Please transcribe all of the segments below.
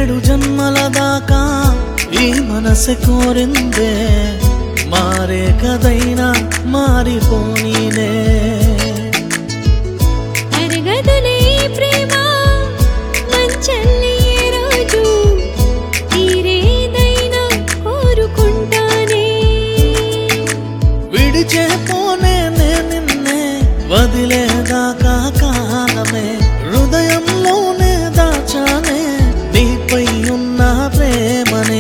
ఏడేడు జన్మల దాకా ఈ మనసు కోరిందే మారే కదైనా మారిపోనీనే అరగదులే ఈ ప్రేమ మంచల్లి ఏ రోజు తీరేదైనా కోరుకుంటానే విడిచే పోనే నే నిన్నే వదిలేదాకా కాలమే హృదయంలోనే దాచానే నీపై ఉన్న ప్రేమనే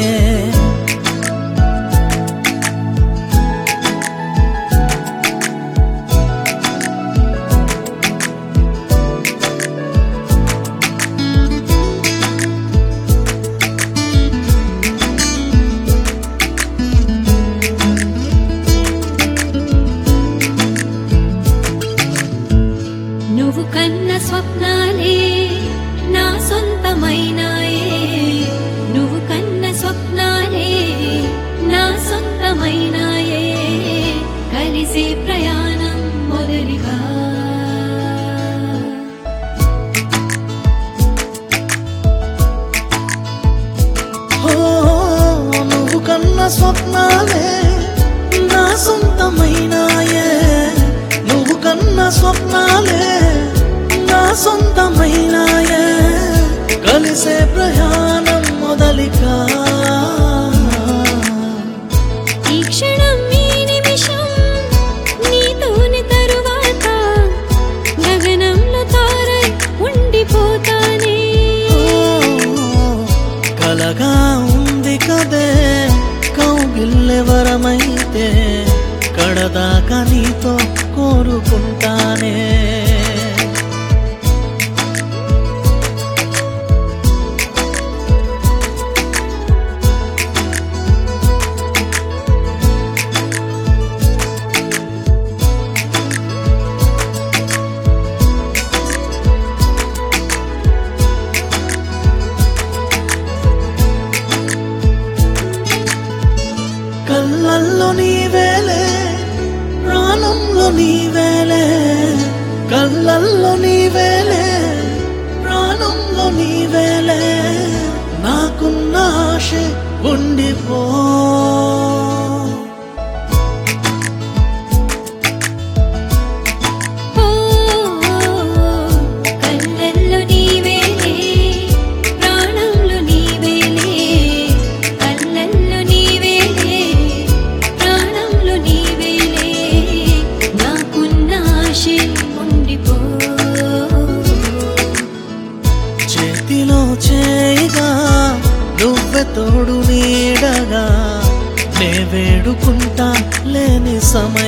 నువ్వు కన్న స్వప్నాలే నా సొంతమైనాయే నువ్వు కన్న స్వప్నాలే నా సొంతమైనాయే కలిసే ప్రయాణం మొదలిగా ఓ నువ్వు కన్న స్వప్నాలే నా సొంతమైనాయే నువ్వు కన్న స్వప్నాలే నా సొంతమైనాయే కలిసే ప్రయాణం మొదలికా ఈ క్షణం ఈ నిమిషం నీతోని తరువాత గగనంలో తారై ఉండిపోతానే కలగా ఉంది కదే కౌగిల్లె వరమైతే కడదాకా నీతో కోరుకుంటానే కళ్ళల్లో నీవేలే ప్రాణంలో నీవేలే కళ్ళల్లో నీవేలే ప్రాణంలో నీవేలే నాకున్న ఆశ ఉండిపో ఓ కళ్ళల్లో నీవేలే ప్రాణంలో నీవేలే కళ్ళల్లో నీవేలే ప్రాణంలో నీవేలే నాకున్న ఆశ ఉండిపో చేతిలో చేయగా నువ్వె తోడు నీడగా నే వేడుకుంటా లేని సమయం